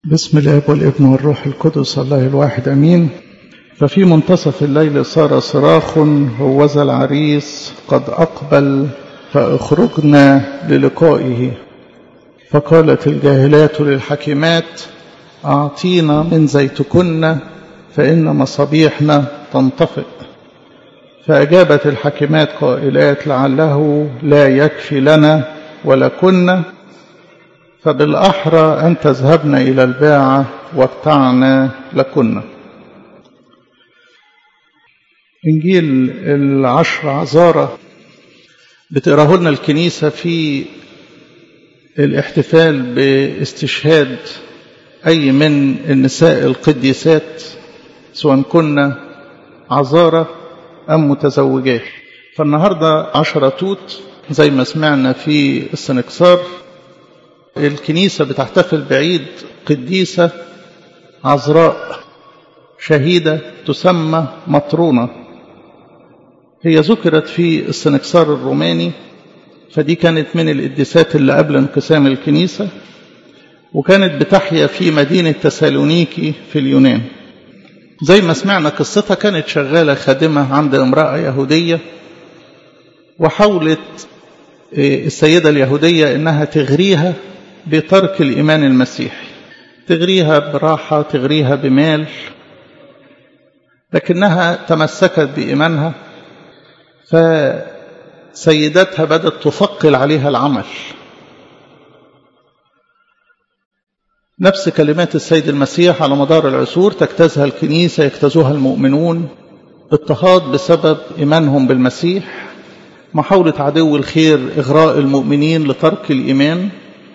بسم الاب والابن والروح القدس الله الواحد امين ففي منتصف الليل صار صراخ هوذا العريس قد اقبل فاخرجنا للقائه فقالت الجاهلات للحكيمات اعطينا من زيتكن فان مصابيحنا تنطفئ فاجابت الحكيمات قائلات لعله لا يكفي لنا ولكن فبالأحرى أن تذهبن إلى الباعة وابتعنا لكن إنجيل العشر عزارة بتقراه لنا الكنيسة في الاحتفال باستشهاد أي من النساء القديسات سواء كنا عذارة أم متزوجات فالنهاردة عشرة توت زي ما سمعنا في السنكسار الكنيسة بتحتفل بعيد قديسة عذراء شهيدة تسمى مطرونة هي ذكرت في السنكسار الروماني فدي كانت من القديسات اللي قبل انقسام الكنيسة وكانت بتحيا في مدينة تسالونيكي في اليونان زي ما سمعنا قصتها كانت شغالة خادمة عند امرأة يهودية وحاولت السيدة اليهودية إنها تغريها بترك الإيمان المسيحي تغريها براحة تغريها بمال لكنها تمسكت بإيمانها فسيدتها بدأت تثقل عليها العمل نفس كلمات السيد المسيح على مدار العصور تجتازها الكنيسة يجتازوها المؤمنون اضطهاد بسبب إيمانهم بالمسيح محاولة عدو الخير إغراء المؤمنين لترك الإيمان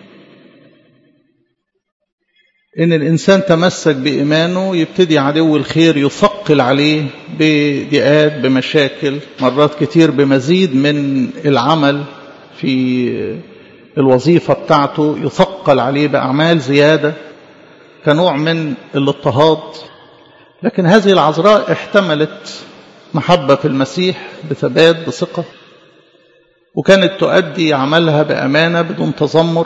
إن الإنسان تمسك بإيمانه يبتدي عدو الخير يثقل عليه بضيقات بمشاكل مرات كتير بمزيد من العمل في الوظيفة بتاعته يثقل عليه بأعمال زيادة كنوع من الاضطهاد لكن هذه العذراء احتملت محبة في المسيح بثبات بثقة وكانت تؤدي عملها بأمانة بدون تذمر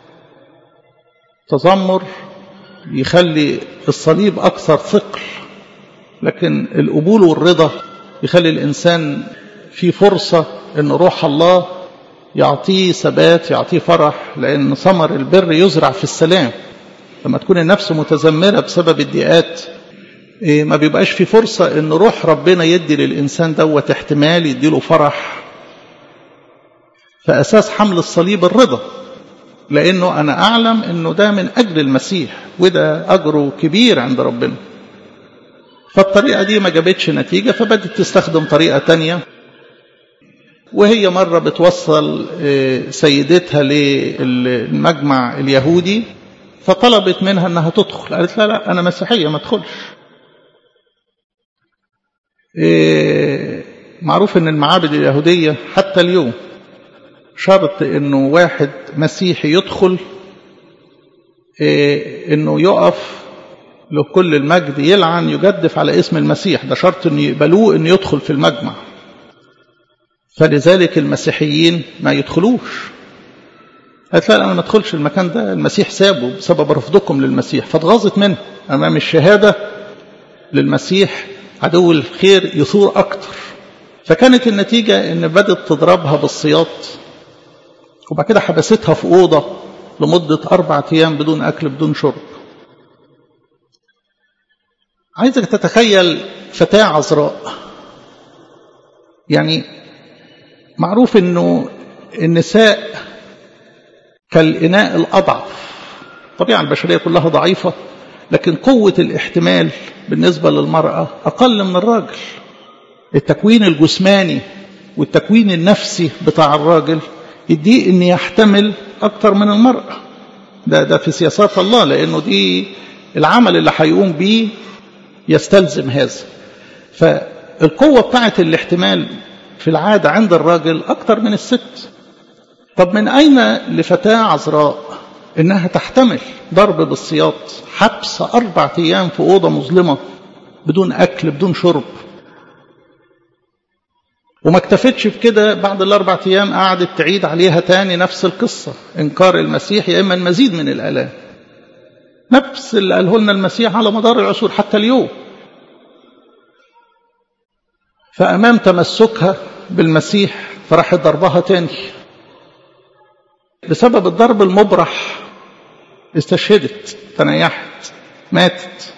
تذمر يخلي الصليب أكثر ثقل لكن القبول والرضا يخلي الإنسان في فرصة أن روح الله يعطيه ثبات يعطيه فرح لأن ثمر البر يزرع في السلام لما تكون النفس متذمرة بسبب الضيقات ما بيبقاش في فرصة أن روح ربنا يدي للإنسان دوت احتمال يديله فرح فأساس حمل الصليب الرضا لأنه أنا أعلم أنه ده من أجل المسيح وده أجره كبير عند ربنا فالطريقة دي ما جابتش نتيجة فبدت تستخدم طريقة تانية وهي مرة بتوصل سيدتها للمجمع اليهودي فطلبت منها أنها تدخل قالت لا لا أنا مسيحية ما تدخلش معروف أن المعابد اليهودية حتى اليوم شرط انه واحد مسيحي يدخل إيه انه يقف له كل المجد يلعن يجدف على اسم المسيح ده شرط انه يقبلوه انه يدخل في المجمع فلذلك المسيحيين ما يدخلوش قالت لا انا ما ادخلش المكان ده المسيح سابه بسبب رفضكم للمسيح فاتغاظت منه امام الشهاده للمسيح عدو الخير يثور اكتر فكانت النتيجه ان بدت تضربها بالسياط وبعد كده حبستها في أوضة لمدة أربعة أيام بدون أكل بدون شرب عايزك تتخيل فتاة عذراء يعني معروف أنه النساء كالإناء الأضعف الطبيعة البشرية كلها ضعيفة لكن قوة الاحتمال بالنسبة للمرأة أقل من الراجل التكوين الجسماني والتكوين النفسي بتاع الراجل يديه ان يحتمل اكتر من المرأة ده ده في سياسات الله لانه دي العمل اللي هيقوم بيه يستلزم هذا فالقوة بتاعت الاحتمال في العادة عند الراجل اكتر من الست طب من اين لفتاة عذراء انها تحتمل ضرب بالسياط حبس اربع ايام في اوضة مظلمة بدون اكل بدون شرب وما اكتفتش بكده بعد الأربع أيام قعدت تعيد عليها تاني نفس القصة إنكار المسيح يا إما المزيد من الآلام نفس اللي قاله لنا المسيح على مدار العصور حتى اليوم فأمام تمسكها بالمسيح فراحت ضربها تاني بسبب الضرب المبرح استشهدت تنيحت ماتت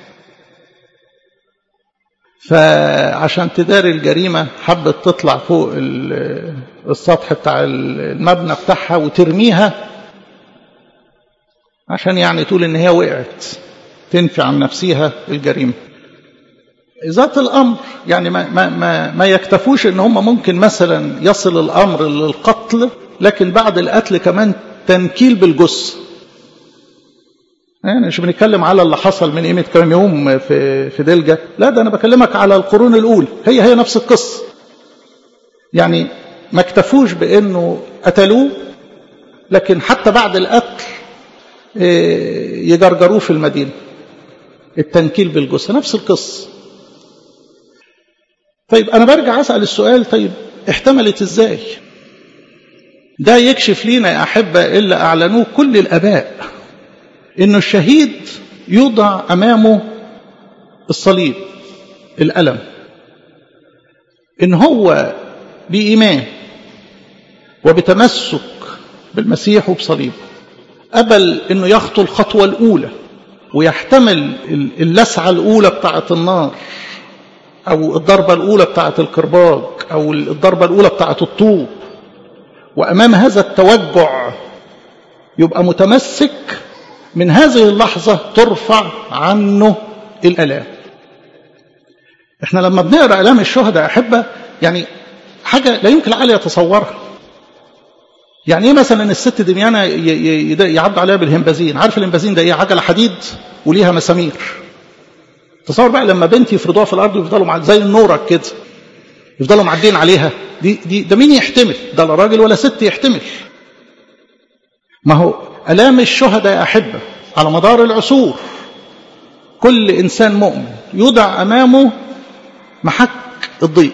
فعشان تداري الجريمة حبت تطلع فوق السطح بتاع المبنى بتاعها وترميها عشان يعني تقول ان هي وقعت تنفي عن نفسها الجريمة ذات الامر يعني ما, ما, ما, ما يكتفوش ان هم ممكن مثلا يصل الامر للقتل لكن بعد القتل كمان تنكيل بالجثه يعني مش بنتكلم على اللي حصل من قيمه كام يوم في في دلجه لا ده انا بكلمك على القرون الاولى هي هي نفس القصه يعني ما اكتفوش بانه قتلوه لكن حتى بعد القتل يجرجروه في المدينه التنكيل بالجثه نفس القصه طيب انا برجع اسال السؤال طيب احتملت ازاي ده يكشف لينا يا احبه الا اعلنوه كل الاباء انه الشهيد يوضع امامه الصليب الالم ان هو بايمان وبتمسك بالمسيح وبصليبه قبل انه يخطو الخطوه الاولى ويحتمل اللسعه الاولى بتاعه النار او الضربه الاولى بتاعه الكرباج او الضربه الاولى بتاعه الطوب وامام هذا التوجع يبقى متمسك من هذه اللحظه ترفع عنه الالام احنا لما بنقرا الام الشهداء احبه يعني حاجه لا يمكن العقل يتصورها يعني ايه مثلا الست دميانه يعض عليها بالهمبازين عارف الهمبازين ده ايه عجله حديد وليها مسامير تصور بقى لما بنت يفرضوها في الارض ويفضلوا مع زي النورك كده يفضلوا معدين عليها دي دي ده مين يحتمل ده لا راجل ولا ست يحتمل ما هو الام الشهداء يا احبه على مدار العصور كل انسان مؤمن يوضع امامه محك الضيق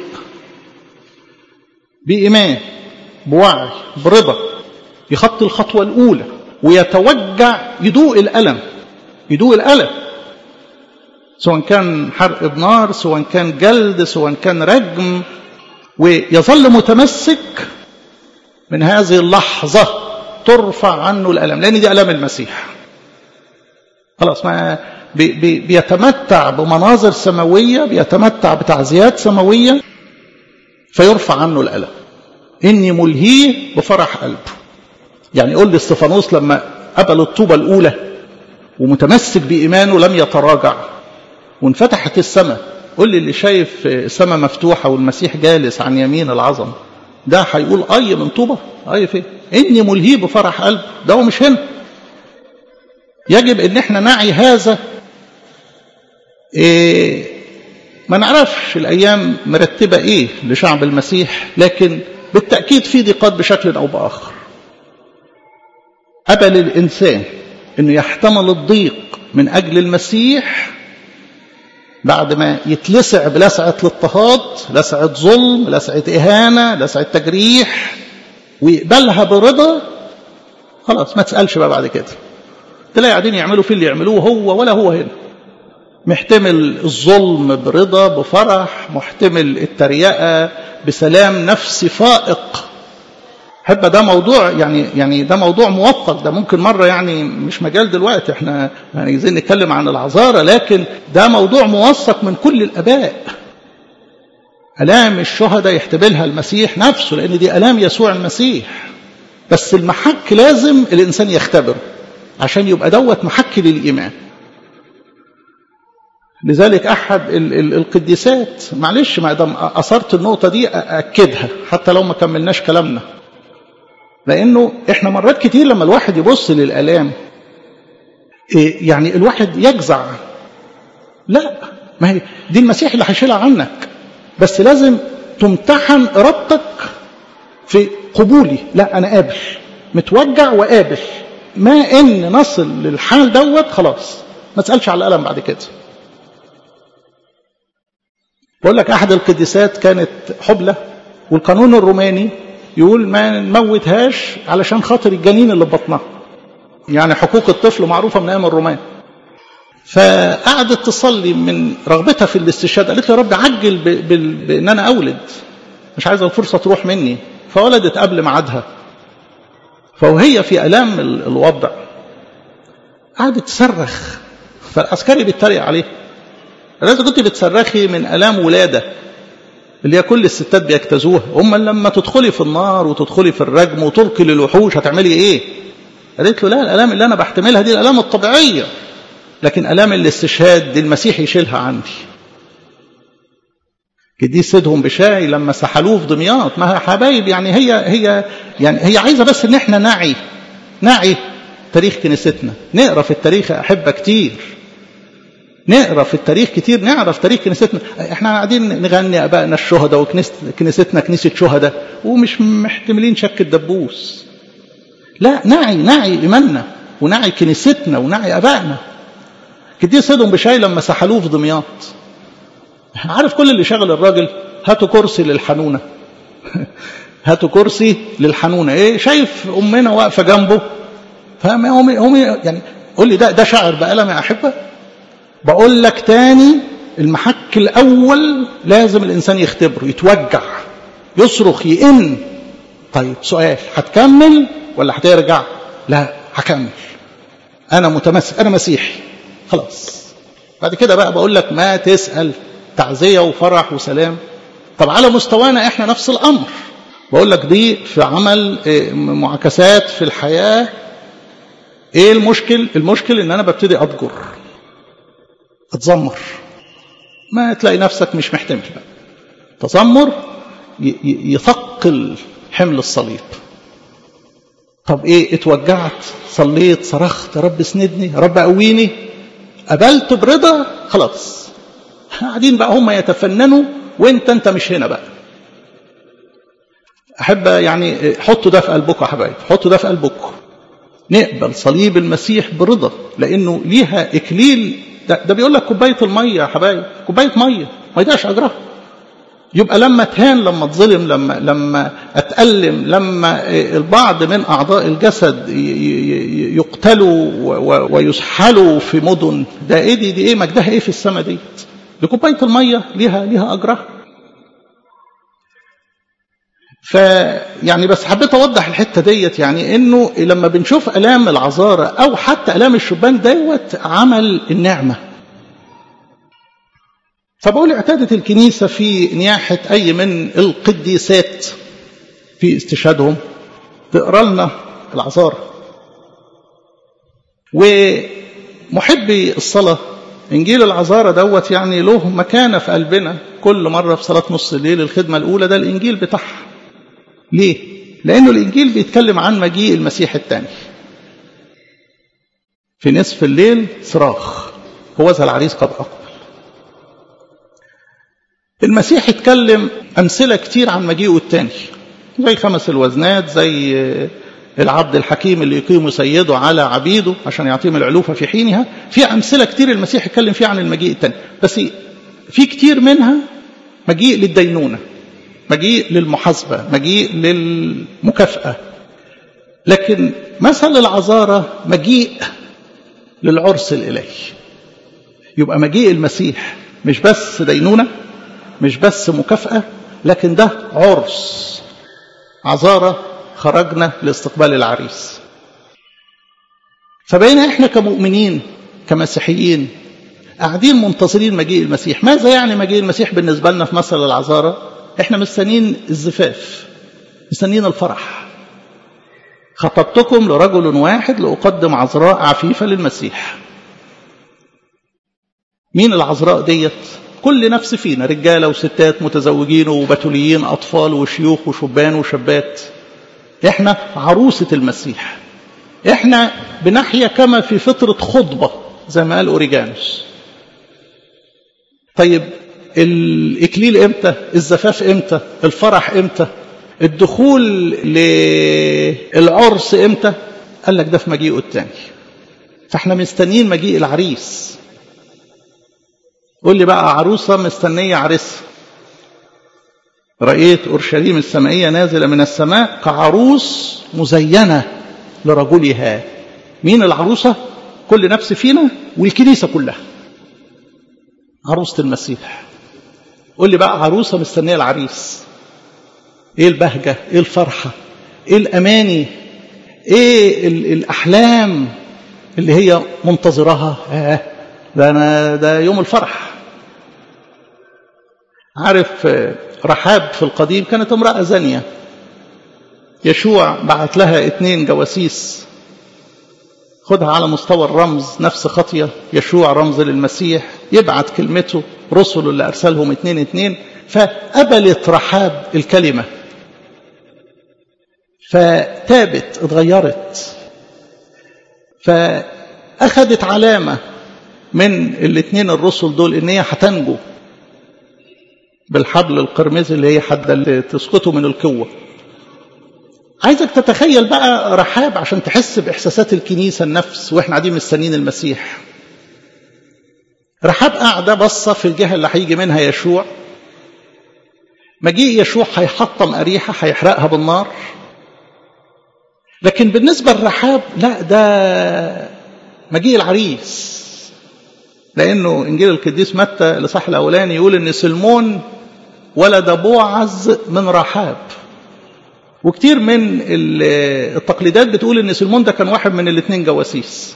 بايمان بوعي برضا يخطي الخطوه الاولى ويتوجع يدوق الالم يدوق الالم سواء كان حرق بنار سواء كان جلد سواء كان رجم ويظل متمسك من هذه اللحظة ترفع عنه الألم لأن دي ألم المسيح خلاص ما بي بي بيتمتع بمناظر سماوية بيتمتع بتعزيات سماوية فيرفع عنه الألم إني ملهيه بفرح قلبه يعني قول لي استفانوس لما قبل الطوبة الأولى ومتمسك بإيمانه لم يتراجع وانفتحت السماء قول لي اللي شايف السماء مفتوحة والمسيح جالس عن يمين العظم ده هيقول أي من طوبة أي فين إني ملهي بفرح قلب ده هو مش هنا يجب ان احنا نعي هذا إيه ما نعرفش الايام مرتبه ايه لشعب المسيح لكن بالتاكيد في ضيقات بشكل او باخر قبل الانسان انه يحتمل الضيق من اجل المسيح بعد ما يتلسع بلسعه الاضطهاد لسعه ظلم لسعه اهانه لسعه تجريح ويقبلها برضا خلاص ما تسالش بقى بعد كده تلاقي قاعدين يعملوا فيه اللي يعملوه هو ولا هو هنا محتمل الظلم برضا بفرح محتمل التريقة بسلام نفسي فائق حب ده موضوع يعني يعني ده موضوع موثق ده ممكن مرة يعني مش مجال دلوقتي احنا يعني عايزين نتكلم عن العذارى لكن ده موضوع موثق من كل الآباء آلام الشهداء يحتملها المسيح نفسه لأن دي آلام يسوع المسيح بس المحك لازم الإنسان يختبره عشان يبقى دوت محك للإيمان لذلك أحد القديسات معلش ما دام أثرت النقطة دي أأكدها حتى لو ما كملناش كلامنا لأنه إحنا مرات كتير لما الواحد يبص للآلام يعني الواحد يجزع لا ما هي دي المسيح اللي هيشيلها عنك بس لازم تمتحن إرادتك في قبولي لا أنا قابل متوجع وقابل ما ان نصل للحال دوت خلاص ما تسالش على الالم بعد كده بقول لك احد القديسات كانت حبلى والقانون الروماني يقول ما نموتهاش علشان خاطر الجنين اللي في بطنها يعني حقوق الطفل معروفه من ايام الرومان فقعدت تصلي من رغبتها في الاستشهاد قالت له يا رب عجل بان انا اولد مش عايزه الفرصه تروح مني فولدت قبل ميعادها فوهي في الام الوضع قعدت تصرخ فالعسكري بيتريق عليه لازم كنت بتصرخي من الام ولاده اللي هي كل الستات بيجتازوها هم لما تدخلي في النار وتدخلي في الرجم وتلقي للوحوش هتعملي ايه قالت له لا الالام اللي انا بحتملها دي الالام الطبيعيه لكن الام الاستشهاد دي المسيح يشيلها عندي دي سيدهم بشاي لما سحلوه في دمياط ما حبايب يعني هي هي يعني هي عايزه بس ان احنا نعي نعي تاريخ كنيستنا نقرا في التاريخ احبه كتير نقرا في التاريخ كتير نعرف تاريخ كنيستنا احنا قاعدين نغني ابائنا الشهداء وكنيستنا كنيسه شهداء ومش محتملين شك الدبوس لا نعي نعي ايماننا ونعي كنيستنا ونعي ابائنا كتير سيدهم بشاي لما سحلوه في دمياط عارف كل اللي شغل الراجل هاتوا كرسي للحنونه هاتوا كرسي للحنونه ايه شايف امنا واقفه جنبه فاهم هم هم يعني قول لي ده ده شعر بقلم يا احبه بقول لك تاني المحك الاول لازم الانسان يختبره يتوجع يصرخ يئن طيب سؤال هتكمل ولا هترجع لا هكمل انا متمسك انا مسيحي خلاص بعد كده بقى بقول لك ما تسال تعزيه وفرح وسلام طب على مستوانا احنا نفس الامر بقول لك دي في عمل معاكسات في الحياه ايه المشكل المشكل ان انا ببتدي اضجر اتذمر ما تلاقي نفسك مش محتمل بقى تذمر يثقل حمل الصليب طب ايه اتوجعت صليت صرخت يا رب اسندني يا رب قويني قبلت برضا خلاص قاعدين بقى هم يتفننوا وانت انت مش هنا بقى احب يعني حطوا ده في قلبكم يا حبايب حطوا ده في قلبكم نقبل صليب المسيح برضا لانه ليها اكليل ده, ده بيقول لك كوبايه الميه يا حبايب كوبايه ميه ما يداش اجرها يبقى لما اتهان لما اتظلم لما لما اتألم لما البعض من اعضاء الجسد يقتلوا ويسحلوا في مدن ده ايه دي, دي ايه مجدها ايه في السماء دي دي كوبايه الميه ليها ليها اجرها فيعني بس حبيت اوضح الحته ديت يعني انه لما بنشوف الام العذاره او حتى الام الشبان دوت عمل النعمه فبقول اعتادت الكنيسه في نياحه اي من القديسات في استشهادهم تقرا لنا العذاره ومحبي الصلاه انجيل العذاره دوت يعني له مكانه في قلبنا كل مره في صلاه نص الليل الخدمه الاولى ده الانجيل بتاعها ليه؟ لأنه الإنجيل بيتكلم عن مجيء المسيح الثاني. في نصف الليل صراخ هو ذا العريس قد أقبل. المسيح اتكلم أمثلة كتير عن مجيئه الثاني زي خمس الوزنات زي العبد الحكيم اللي يقيم سيده على عبيده عشان يعطيهم العلوفة في حينها في أمثلة كتير المسيح اتكلم فيها عن المجيء الثاني بس في كتير منها مجيء للدينونة مجيء للمحاسبة مجيء للمكافأة لكن مثل العذارة مجيء للعرس الإلهي يبقى مجيء المسيح مش بس دينونة مش بس مكافأة لكن ده عرس عذارة خرجنا لاستقبال العريس فبقينا احنا كمؤمنين كمسيحيين قاعدين منتظرين مجيء المسيح ماذا يعني مجيء المسيح بالنسبة لنا في مثل العذارة احنا مستنيين الزفاف مستنيين الفرح خطبتكم لرجل واحد لأقدم عذراء عفيفة للمسيح مين العذراء ديت كل نفس فينا رجالة وستات متزوجين وبتوليين أطفال وشيوخ وشبان وشابات احنا عروسة المسيح احنا بنحيا كما في فترة خطبة زي ما قال أوريجانوس طيب الإكليل إمتى الزفاف إمتى الفرح إمتى الدخول للعرس إمتى قال لك ده في مجيئه الثاني فاحنا مستنيين مجيء العريس قول لي بقى عروسة مستنية عريسها رأيت أورشليم السمائية نازلة من السماء كعروس مزينة لرجلها مين العروسة كل نفس فينا والكنيسة كلها عروسة المسيح قول لي بقى عروسة مستنية العريس ايه البهجة ايه الفرحة ايه الاماني ايه الاحلام اللي هي منتظرها آه ده انا ده يوم الفرح عارف رحاب في القديم كانت امرأة زانية يشوع بعت لها اتنين جواسيس خدها على مستوى الرمز نفس خطية يشوع رمز للمسيح يبعت كلمته رسل اللي أرسلهم اتنين اتنين فقبلت رحاب الكلمة فتابت اتغيرت فأخذت علامة من الاثنين الرسل دول ان هي هتنجو بالحبل القرمزي اللي هي حد تسقطه من القوه عايزك تتخيل بقى رحاب عشان تحس باحساسات الكنيسه النفس واحنا قاعدين مستنيين المسيح رحاب قاعده بصه في الجهه اللي هيجي منها يشوع مجيء يشوع هيحطم اريحه هيحرقها بالنار لكن بالنسبه لرحاب لا ده مجيء العريس لانه انجيل القديس متى الاصحاح الاولاني يقول ان سلمون ولد بوعز من رحاب وكتير من التقليدات بتقول ان سلمون ده كان واحد من الاثنين جواسيس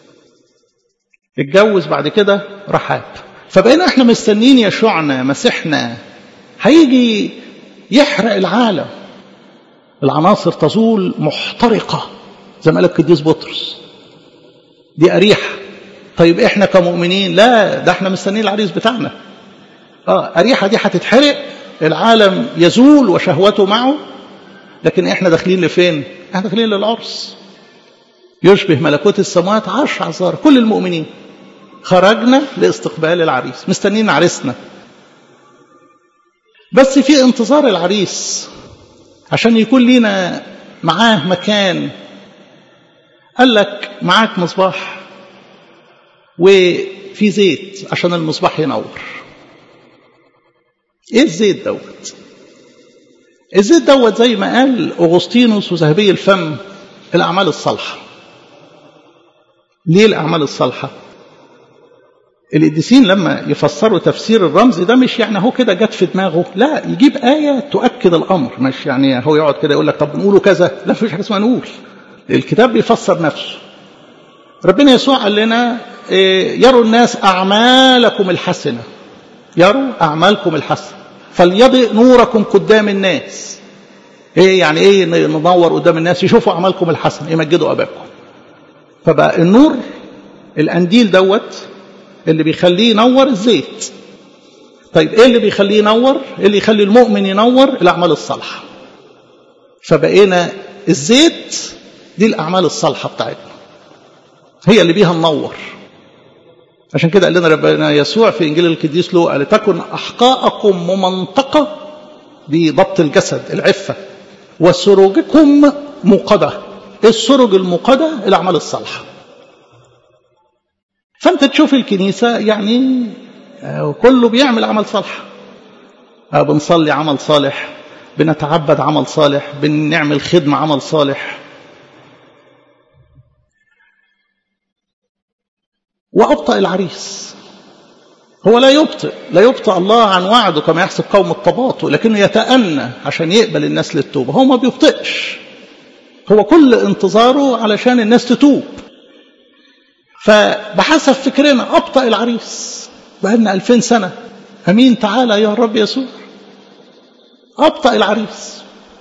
اتجوز بعد كده رحاب فبقينا احنا مستنيين يشوعنا مسيحنا هيجي يحرق العالم العناصر تزول محترقة زي ما قال القديس بطرس دي أريحة طيب احنا كمؤمنين لا ده احنا مستنيين العريس بتاعنا اه أريحة دي هتتحرق العالم يزول وشهوته معه لكن احنا داخلين لفين احنا داخلين للعرس يشبه ملكوت السماوات عشر عذار كل المؤمنين خرجنا لاستقبال العريس مستنيين عريسنا بس في انتظار العريس عشان يكون لينا معاه مكان قال لك معاك مصباح وفي زيت عشان المصباح ينور ايه الزيت دوت الزيت دوت زي ما قال اغسطينوس وذهبي الفم الاعمال الصالحه ليه الاعمال الصالحه القديسين لما يفسروا تفسير الرمز ده مش يعني هو كده جت في دماغه لا يجيب آية تؤكد الأمر مش يعني هو يقعد كده يقول لك طب نقوله كذا لا مفيش حاجة اسمها نقول الكتاب بيفسر نفسه ربنا يسوع قال لنا يروا الناس أعمالكم الحسنة يروا أعمالكم الحسنة فليضئ نوركم قدام الناس ايه يعني ايه ننور قدام الناس يشوفوا أعمالكم الحسنة يمجدوا أباكم فبقى النور الأنديل دوت اللي بيخليه ينور الزيت طيب ايه اللي بيخليه ينور ايه اللي يخلي المؤمن ينور الاعمال الصالحه فبقينا الزيت دي الاعمال الصالحه بتاعتنا هي اللي بيها ننور عشان كده قال لنا ربنا يسوع في انجيل القديس لوقا لتكن احقاءكم ممنطقه بضبط الجسد العفه وسروجكم موقده ايه السرج الموقده الاعمال الصالحه فانت تشوف الكنيسة يعني كله بيعمل عمل صالح بنصلي عمل صالح بنتعبد عمل صالح بنعمل خدمة عمل صالح وأبطأ العريس هو لا يبطئ لا يبطئ الله عن وعده كما يحسب قوم التباطؤ لكنه يتأنى عشان يقبل الناس للتوبة هو ما بيبطئش هو كل انتظاره علشان الناس تتوب فبحسب فكرنا أبطأ العريس بقالنا ألفين سنة أمين تعالى يا رب يسوع أبطأ العريس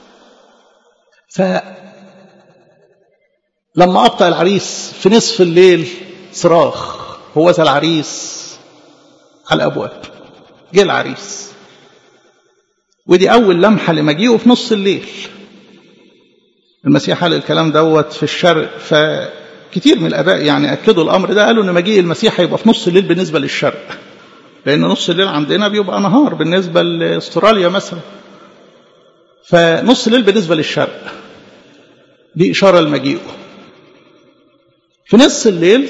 ف لما أبطأ العريس في نصف الليل صراخ هو ذا العريس على الأبواب جه العريس ودي أول لمحة لمجيئه في نص الليل المسيح قال الكلام دوت في الشرق ف كتير من الاباء يعني اكدوا الامر ده قالوا ان مجيء المسيح هيبقى في نص الليل بالنسبه للشرق لان نص الليل عندنا بيبقى نهار بالنسبه لاستراليا مثلا فنص الليل بالنسبه للشرق دي اشاره لمجيئه في نص الليل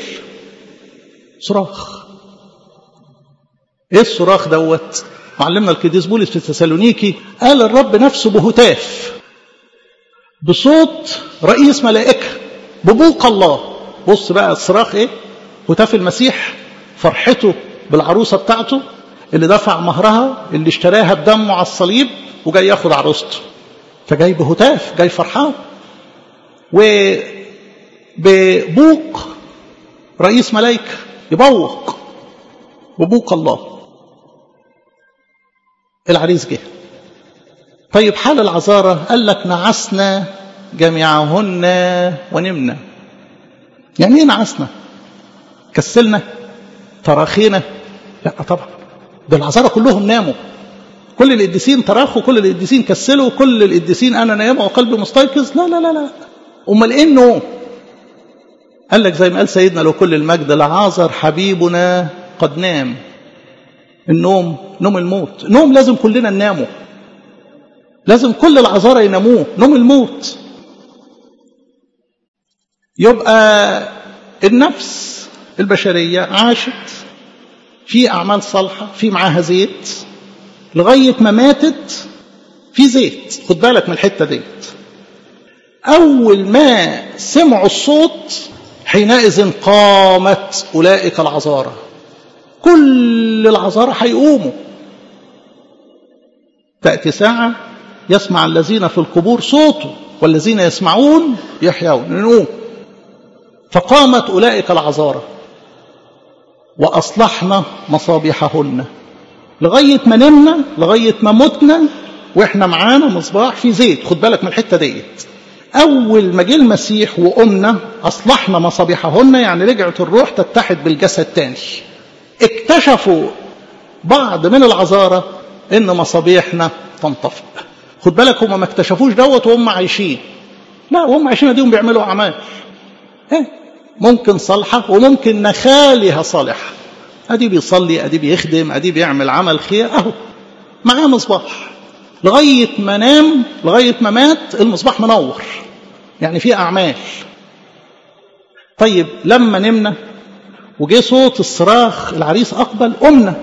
صراخ ايه الصراخ دوت معلمنا القديس بولس في تسالونيكي قال الرب نفسه بهتاف بصوت رئيس ملائكه ببوق الله بص بقى الصراخ ايه هتاف المسيح فرحته بالعروسة بتاعته اللي دفع مهرها اللي اشتراها بدمه على الصليب وجاي ياخد عروسته فجاي بهتاف جاي فرحان وببوق رئيس ملائكة يبوق وبوق الله العريس جه طيب حال العذارة قال لك نعسنا جميعهن ونمنا يعني ايه نعسنا كسلنا تراخينا لا طبعا ده العذارى كلهم ناموا كل القديسين تراخوا كل القديسين كسلوا كل القديسين انا نايم وقلبي مستيقظ لا لا لا لا امال ايه النوم قال لك زي ما قال سيدنا لو كل المجد لعازر حبيبنا قد نام النوم نوم الموت نوم لازم كلنا ننامه لازم كل العذارى يناموه نوم الموت يبقى النفس البشرية عاشت في أعمال صالحة في معاها زيت لغاية ما ماتت في زيت خد بالك من الحتة ديت أول ما سمعوا الصوت حينئذ قامت أولئك العذارى كل العذارى هيقوموا تأتي ساعة يسمع الذين في القبور صوته والذين يسمعون يحيون نقوم فقامت أولئك العذارى وأصلحنا مصابيحهن لغاية ما نمنا لغاية ما متنا وإحنا معانا مصباح في زيت خد بالك من الحتة ديت أول ما جه المسيح وقمنا أصلحنا مصابيحهن يعني رجعت الروح تتحد بالجسد تاني اكتشفوا بعض من العذارى إن مصابيحنا تنطفئ خد بالك هم ما اكتشفوش دوت وهم عايشين لا وهم عايشين اديهم بيعملوا اعمال ايه ممكن صالحه وممكن نخالها صالحه ادي بيصلي ادي بيخدم ادي بيعمل عمل خير اهو معاه مصباح لغايه ما نام لغايه ما مات المصباح منور يعني في اعمال طيب لما نمنا وجه صوت الصراخ العريس اقبل قمنا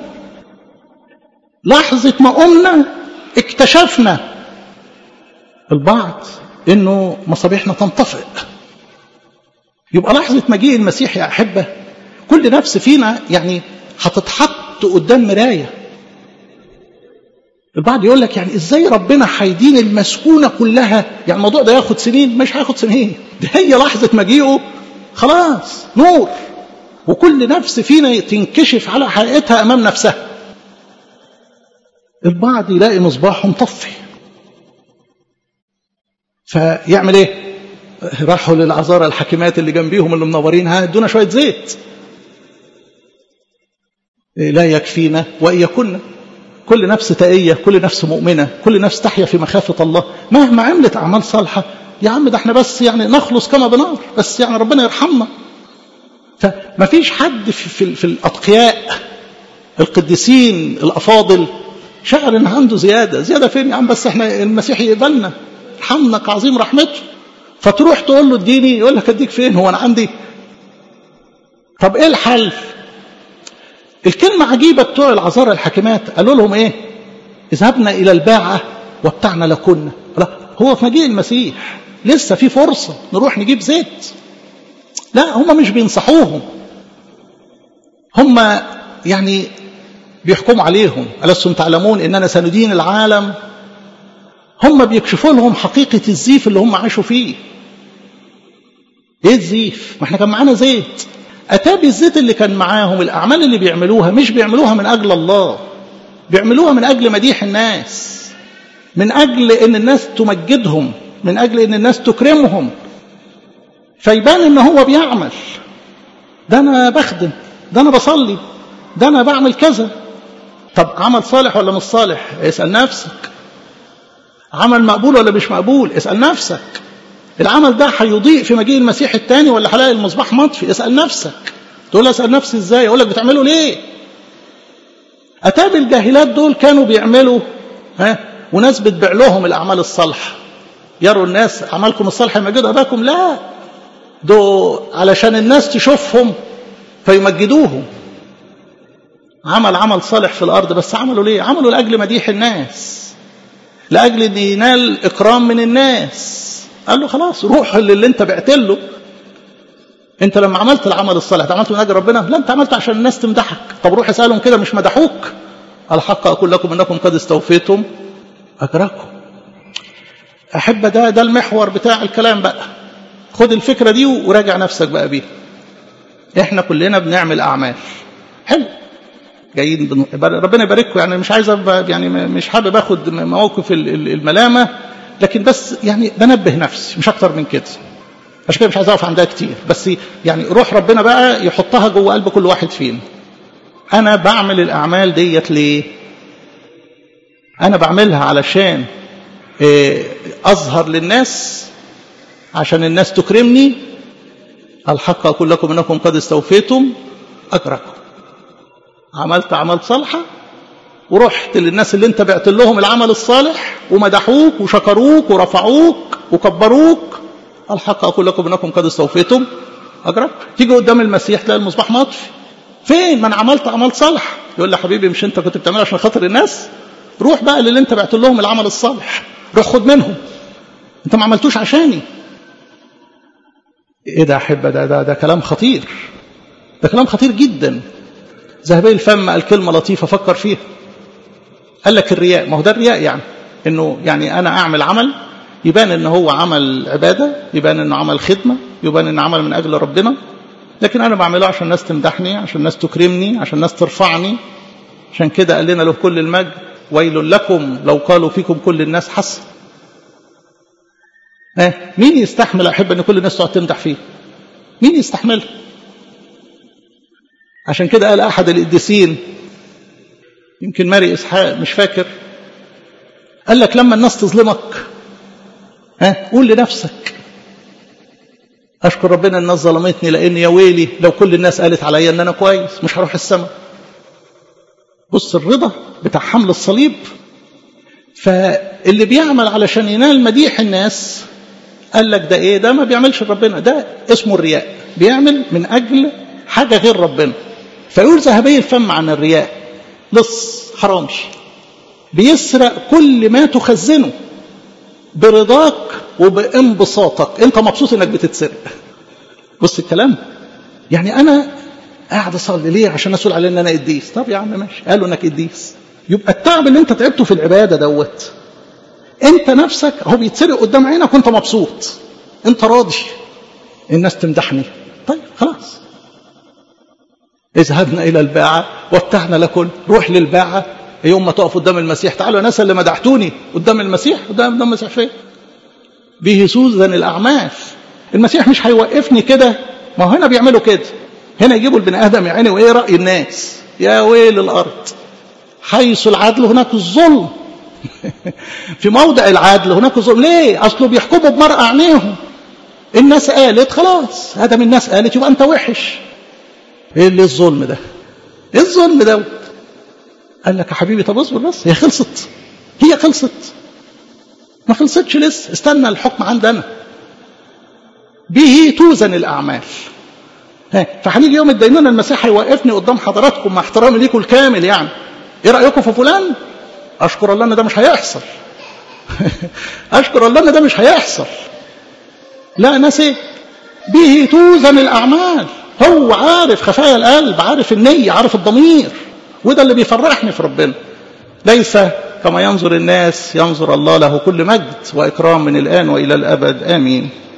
لحظه ما قمنا اكتشفنا البعض انه مصابيحنا تنطفئ يبقى لحظه مجيء المسيح يا احبه كل نفس فينا يعني هتتحط قدام مرايه البعض يقول لك يعني ازاي ربنا هيدين المسكونه كلها يعني الموضوع ده ياخد سنين مش هياخد سنين ده هي لحظه مجيئه خلاص نور وكل نفس فينا تنكشف على حقيقتها امام نفسها البعض يلاقي مصباحه مطفي فيعمل ايه راحوا للعذارى الحكيمات اللي جنبيهم اللي منورين ها ادونا شويه زيت لا يكفينا وان يكن كل نفس تقيه كل نفس مؤمنه كل نفس تحيا في مخافه الله مهما عملت اعمال صالحه يا عم ده احنا بس يعني نخلص كما بنار بس يعني ربنا يرحمنا فما فيش حد في, في, في الاتقياء القديسين الافاضل شعر ان عنده زياده زياده فين يا عم بس احنا المسيح يقبلنا ارحمنا كعظيم رحمته فتروح تقول له اديني يقول لك اديك فين هو انا عندي طب ايه الحل الكلمة عجيبة بتوع العذارى الحاكمات قالوا لهم ايه اذهبنا الى الباعة وابتعنا لكنا لا هو في مجيء المسيح لسه في فرصة نروح نجيب زيت لا هم مش بينصحوهم هم يعني بيحكموا عليهم ألستم تعلمون إننا سندين العالم هم بيكشفوا لهم حقيقة الزيف اللي هم عاشوا فيه ايه الزيف ما احنا كان معانا زيت اتابي الزيت اللي كان معاهم الاعمال اللي بيعملوها مش بيعملوها من اجل الله بيعملوها من اجل مديح الناس من اجل ان الناس تمجدهم من اجل ان الناس تكرمهم فيبان ان هو بيعمل ده انا بخدم ده انا بصلي ده انا بعمل كذا طب عمل صالح ولا مش صالح اسال نفسك عمل مقبول ولا مش مقبول اسال نفسك العمل ده هيضيء في مجيء المسيح الثاني ولا هلاقي المصباح مطفي اسال نفسك تقول اسال نفسي ازاي اقول لك بتعملوا ليه اتاب الجاهلات دول كانوا بيعملوا ها وناس بتبيع لهم الاعمال الصالحه يروا الناس اعمالكم الصالحه يمجد اباكم لا دول علشان الناس تشوفهم فيمجدوهم عمل عمل صالح في الارض بس عملوا ليه عملوا لاجل مديح الناس لاجل ان ينال اكرام من الناس قال له خلاص روح اللي, اللي انت بعت له انت لما عملت العمل الصالح ده عملته من اجل ربنا لا انت عملته عشان الناس تمدحك طب روح اسالهم كده مش مدحوك الحق اقول لكم انكم قد استوفيتم اجركم احب ده ده المحور بتاع الكلام بقى خد الفكره دي وراجع نفسك بقى بيها احنا كلنا بنعمل اعمال حلو جايين بن... ربنا يبارككم يعني مش عايز يعني مش حابب اخد مواقف الملامه لكن بس يعني بنبه نفسي مش اكتر من كده عشان كده مش عايز اقف عندها كتير بس يعني روح ربنا بقى يحطها جوه قلب كل واحد فينا انا بعمل الاعمال ديت ليه انا بعملها علشان اظهر للناس عشان الناس تكرمني الحق اقول لكم انكم قد استوفيتم اجركم عملت اعمال صالحه ورحت للناس اللي انت بعت لهم العمل الصالح ومدحوك وشكروك ورفعوك وكبروك الحق اقول لكم انكم قد استوفيتم اجرك تيجي قدام المسيح تلاقي المصباح مطفي فين ما انا عملت اعمال صالح يقول لي حبيبي مش انت كنت بتعملها عشان خاطر الناس روح بقى للي انت بعت لهم العمل الصالح روح خد منهم انت ما عملتوش عشاني ايه ده احبه ده ده ده كلام خطير ده كلام خطير جدا ذهبي الفم قال كلمه لطيفه فكر فيها قال لك الرياء ما هو ده الرياء يعني انه يعني انا اعمل عمل يبان ان هو عمل عباده يبان انه عمل خدمه يبان انه عمل من اجل ربنا لكن انا بعمله عشان الناس تمدحني عشان الناس تكرمني عشان الناس ترفعني عشان كده قال لنا له كل المجد ويل لكم لو قالوا فيكم كل الناس حسن اه مين يستحمل احب ان كل الناس تقعد تمدح فيه مين يستحملها عشان كده قال احد القديسين يمكن ماري اسحاق مش فاكر قال لك لما الناس تظلمك ها قول لنفسك اشكر ربنا الناس ظلمتني لان يا ويلي لو كل الناس قالت عليا ان انا كويس مش هروح السماء بص الرضا بتاع حمل الصليب فاللي بيعمل علشان ينال مديح الناس قال لك ده ايه ده ما بيعملش ربنا ده اسمه الرياء بيعمل من اجل حاجه غير ربنا فيقول ذهبي الفم عن الرياء لص حرامي بيسرق كل ما تخزنه برضاك وبانبساطك انت مبسوط انك بتتسرق بص الكلام يعني انا قاعد اصلي ليه عشان اسال عليه ان انا قديس طب يا عم ماشي قالوا انك قديس يبقى التعب اللي انت تعبته في العباده دوت انت نفسك هو بيتسرق قدام عينك وانت مبسوط انت راضي الناس تمدحني طيب خلاص اذهبنا الى الباعه وابتعنا لكل روح للباعه يوم ما تقف قدام المسيح تعالوا يا ناس اللي مدحتوني قدام المسيح قدام قدام المسيح فين به سوزن الاعمال المسيح مش هيوقفني كده ما هو هنا بيعملوا كده هنا يجيبوا البني ادم يا عيني وايه راي الناس يا ويل الارض حيث العدل هناك الظلم في موضع العدل هناك الظلم ليه اصله بيحكموا بمرأة عينيهم الناس قالت خلاص ادم الناس قالت يبقى انت وحش ايه اللي الظلم ده ايه الظلم دوت قال لك يا حبيبي طب اصبر بس هي خلصت هي خلصت ما خلصتش لسه استنى الحكم عندنا به توزن الاعمال فهنيجي يوم الدينونة المسيح هيوقفني قدام حضراتكم مع احترامي ليكم الكامل يعني ايه رايكم في فلان اشكر الله ان ده مش هيحصل اشكر الله ان ده مش هيحصل لا ناس ايه به توزن الاعمال هو عارف خفايا القلب عارف النية عارف الضمير وده اللي بيفرحني في ربنا ليس كما ينظر الناس ينظر الله له كل مجد وإكرام من الآن وإلى الأبد آمين